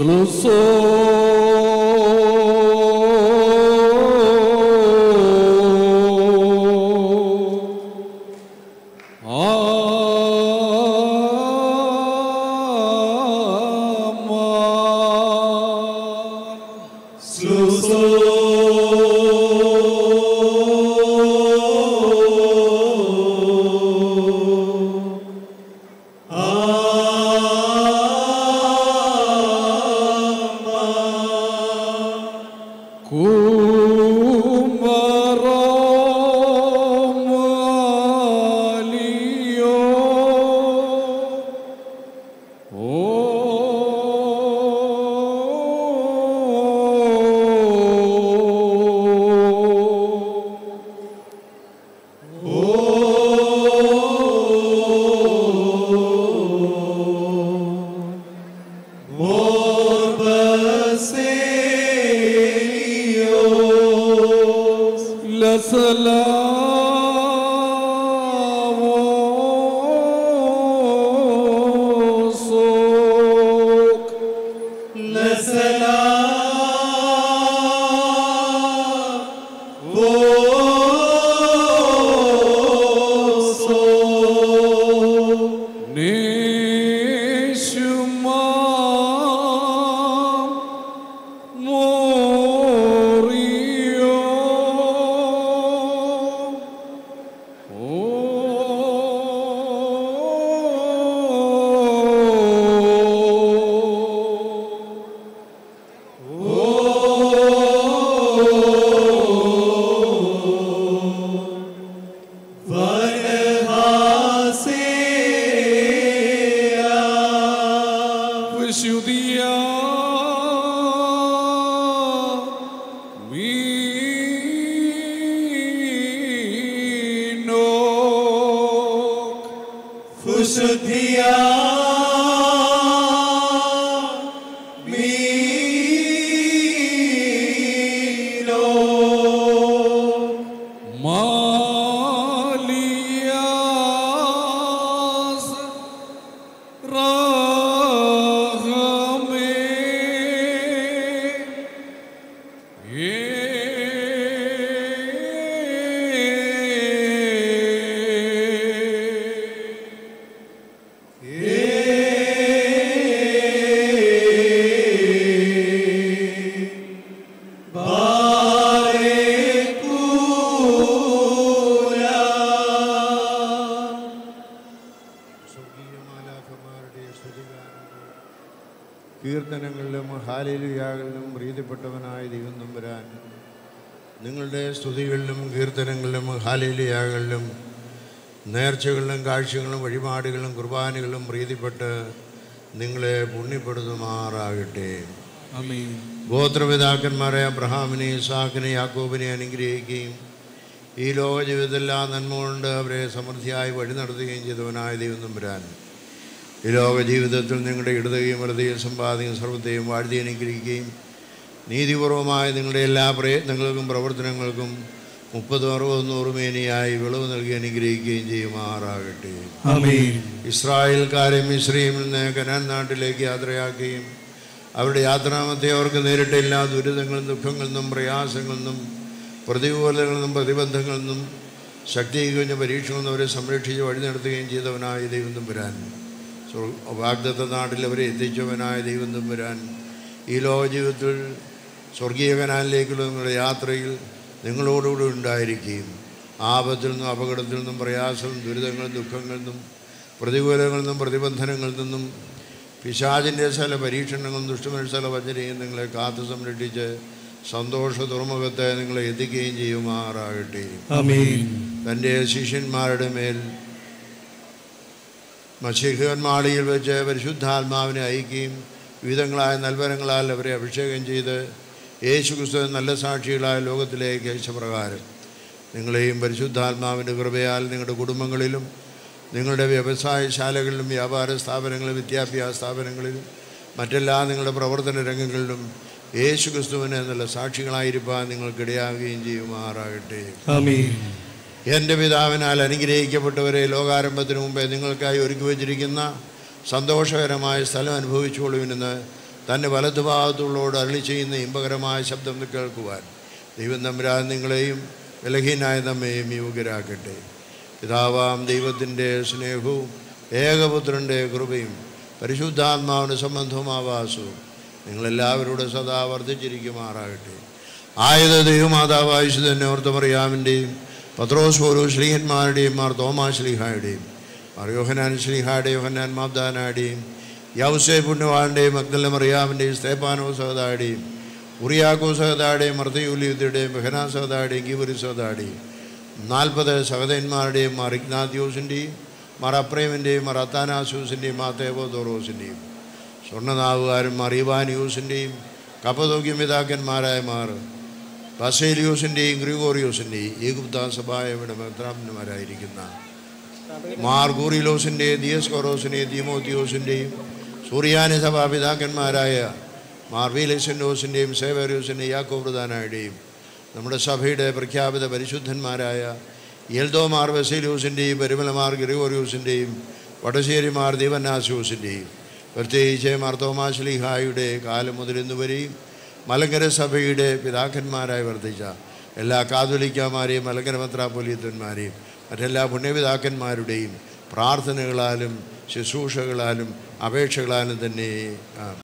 കീർത്തനങ്ങളിലും ഹാലിലുയാകളിലും പ്രീതിപ്പെട്ടവനായ ദൈവം നമ്പുരാൻ നിങ്ങളുടെ സ്തുതികളിലും കീർത്തനങ്ങളിലും ഹാലിലുയാകളിലും നേർച്ചകളിലും കാഴ്ചകളും വഴിപാടുകളും കുർബാനകളും പ്രീതിപ്പെട്ട് നിങ്ങളെ പുണ്യപ്പെടുത്തുമാറാകട്ടെ ഗോത്രപിതാക്കന്മാരെ അബ്രഹാമിനെ ഇസാക്കിനെ യാക്കോബിനെ അനുഗ്രഹിക്കുകയും ഈ ലോക ജീവിതത്തിലെല്ലാം നന്മ കൊണ്ട് അവരെ സമൃദ്ധിയായി വഴി നടത്തുകയും ചെയ്തവനായ ദൈവം നമ്പുരാൻ ഈ ലോക ജീവിതത്തിൽ നിങ്ങളുടെ ഇടതുകയും വലതുകയും സമ്പാദിക്കുകയും സർവത്തെയും വാഴ്ത്തി അനുഗ്രഹിക്കുകയും നീതിപൂർവമായ നിങ്ങളുടെ എല്ലാ പ്രയത്നങ്ങൾക്കും പ്രവർത്തനങ്ങൾക്കും മുപ്പതും അറുപതും നൂറുമേനിയായി വിളവ് നൽകി അനുഗ്രഹിക്കുകയും ചെയ്യുമാറാകട്ടെ ഇസ്രായേൽക്കാരെ മിശ്രീമിൽ നിന്ന് കനാൻ നാട്ടിലേക്ക് യാത്രയാക്കുകയും അവരുടെ യാത്രാമത്തെ അവർക്ക് നേരിട്ട എല്ലാ ദുരിതങ്ങളിൽ ദുഃഖങ്ങളിൽ നിന്നും പ്രയാസങ്ങളിൽ നിന്നും പ്രതികൂലങ്ങളിൽ നിന്നും പ്രതിബന്ധങ്ങളിൽ നിന്നും ശക്തി കഴിഞ്ഞ പരീക്ഷകളിൽ നിന്ന് അവരെ സംരക്ഷിച്ച് വഴി നടത്തുകയും ചെയ്തവനായ ദൈവം തമ്പുരാൻ വാഗ്ദത്ത നാട്ടിൽ അവരെ എത്തിച്ചവനായ ദൈവം തമ്പുരാൻ ഈ ലോക ജീവിതത്തിൽ സ്വർഗീയ കനാലിലേക്കുള്ള നിങ്ങളുടെ യാത്രയിൽ നിങ്ങളോടുകൂടി ഉണ്ടായിരിക്കുകയും ആപത്തിൽ നിന്നും അപകടത്തിൽ നിന്നും പ്രയാസവും ദുരിതങ്ങളും ദുഃഖങ്ങളിൽ നിന്നും പ്രതികൂലങ്ങളിൽ നിന്നും പ്രതിബന്ധനങ്ങളിൽ നിന്നും പിശാചിൻ്റെ ചില പരീക്ഷണങ്ങളും ദുഷ്ടമനുഷ്യ വഞ്ചനയും നിങ്ങളെ കാത്തു സംരക്ഷിച്ച് സന്തോഷ തുറമുഖത്തെ നിങ്ങളെ എത്തിക്കുകയും ചെയ്യുമാറാകട്ടെ തൻ്റെ ശിഷ്യന്മാരുടെ മേൽ മഷീഖന്മാളിയിൽ വെച്ച് പരിശുദ്ധാത്മാവിനെ അയക്കുകയും വിവിധങ്ങളായ നൽവരങ്ങളാൽ അവരെ അഭിഷേകം ചെയ്ത് യേശു ക്രിസ്തു നല്ല സാക്ഷികളായ ലോകത്തിലേക്ക് അയച്ചപ്രകാരം നിങ്ങളെയും പരിശുദ്ധാത്മാവിൻ്റെ കൃപയാൽ നിങ്ങളുടെ കുടുംബങ്ങളിലും നിങ്ങളുടെ വ്യവസായശാലകളിലും വ്യാപാര സ്ഥാപനങ്ങളിലും വിദ്യാഭ്യാസ സ്ഥാപനങ്ങളിലും മറ്റെല്ലാ നിങ്ങളുടെ പ്രവർത്തന രംഗങ്ങളിലും യേശു ക്രിസ്തുവിനെ നല്ല സാക്ഷികളായിരിക്കാൻ നിങ്ങൾക്കിടയാകുകയും ചെയ്യുമാറാകട്ടെ എൻ്റെ പിതാവിനാൽ അനുഗ്രഹിക്കപ്പെട്ടവരെ ലോകാരംഭത്തിന് മുമ്പേ നിങ്ങൾക്കായി ഒരുക്കി വച്ചിരിക്കുന്ന സന്തോഷകരമായ സ്ഥലം അനുഭവിച്ചുകൊള്ളുവിനെന്ന് തൻ്റെ വലതുഭാഗത്തുള്ളോട് അരളി ചെയ്യുന്ന ഇമ്പകരമായ ശബ്ദം കേൾക്കുവാൻ ദൈവം തമ്പുരാൻ നിങ്ങളെയും ബലഹീനായ നമ്മെയും യോഗ്യരാക്കട്ടെ പിതാവാം ദൈവത്തിൻ്റെ സ്നേഹവും ഏകപുത്രൻ്റെ കൃപയും പരിശുദ്ധാത്മാവിൻ്റെ സംബന്ധവും ആവാസവും നിങ്ങളെല്ലാവരോടും സദാ വർദ്ധിച്ചിരിക്കുമാറാകട്ടെ ആയത് ദൈവമാതാവായുഷു തന്നെ ഓർത്തമറിയാമിൻ്റെയും പത്രോസ് പോലും ശ്രീഹന്മാരുടെയും മാർ തോമാ ശ്ലീഹായുടെയും മാർ യോഹനാൻ ശ്ലീഹായുടെയും യോഹന്നാൻ മാബ്ദാനായുടെയും യൗസേ പുണ്യവാളിൻ്റെയും മഗ്ദല മറിയാമിൻ്റെയും സ്തേപ്പാനോ സഹതായുടെയും ഉറിയാക്കോ സഹതായുടെയും മർത്തയൂലിയുദ്ധയുടെയും ബഹനാ സഹതായുടെയും ഗിബുരി സഹതായുടെയും നാൽപ്പത് സഹതന്മാരുടെയും മാർ ഇഗ്നാത്യോസിൻ്റെയും മാർ അപ്രേമിൻ്റെയും മാർ അത്താനാസൂസിൻ്റെയും മാർ തേവോദോറോസിൻ്റെയും സ്വർണ്ണനാവുകാരൻ മാർ ഇവാനിയൂസിൻ്റെയും കപ്പതോഗ്യ പിതാക്കന്മാരായ മാർ ബസേലിയോസിൻ്റെയും ഗ്രിഗോറിയോസിൻ്റെയും ഈഗുപ്ത സഭായയുടെ മെത്രാമന്മാരായിരിക്കുന്ന മാർ ഗൂറിലോസിൻ്റെയും ദിയസ്കോറോസിൻ്റെയും ദിമോത്തിയോസിൻ്റെയും സൂര്യാനി സഭാ പിതാക്കന്മാരായ മാർ വീലസെൻഡോസിൻ്റെയും സേവരിയോസിൻ്റെയും യാക്കോബ്രദാനായുടെയും നമ്മുടെ സഭയുടെ പ്രഖ്യാപിത പരിശുദ്ധന്മാരായ എൽദോ മാർ ബസേലിയോസിൻ്റെയും പെരുമലമാർ ഗ്രിഗോറിയോസിൻ്റെയും വടശ്ശേരി മാർ ദീവനാസിയോസിൻ്റെയും പ്രത്യേകിച്ച് മാർ തോമാശ്ലീഹായുടെ കാലം മുതൽ ഇന്നുവരെയും മലങ്കര സഭയുടെ പിതാക്കന്മാരായി വർദ്ധിച്ച എല്ലാ കാതോലിക്കമാരെയും മലങ്കര മെത്രാപ്പൊലീത്തന്മാരെയും മറ്റെല്ലാ പുണ്യപിതാക്കന്മാരുടെയും പ്രാർത്ഥനകളാലും ശുശ്രൂഷകളാലും അപേക്ഷകളാലും തന്നെ ആമേൻ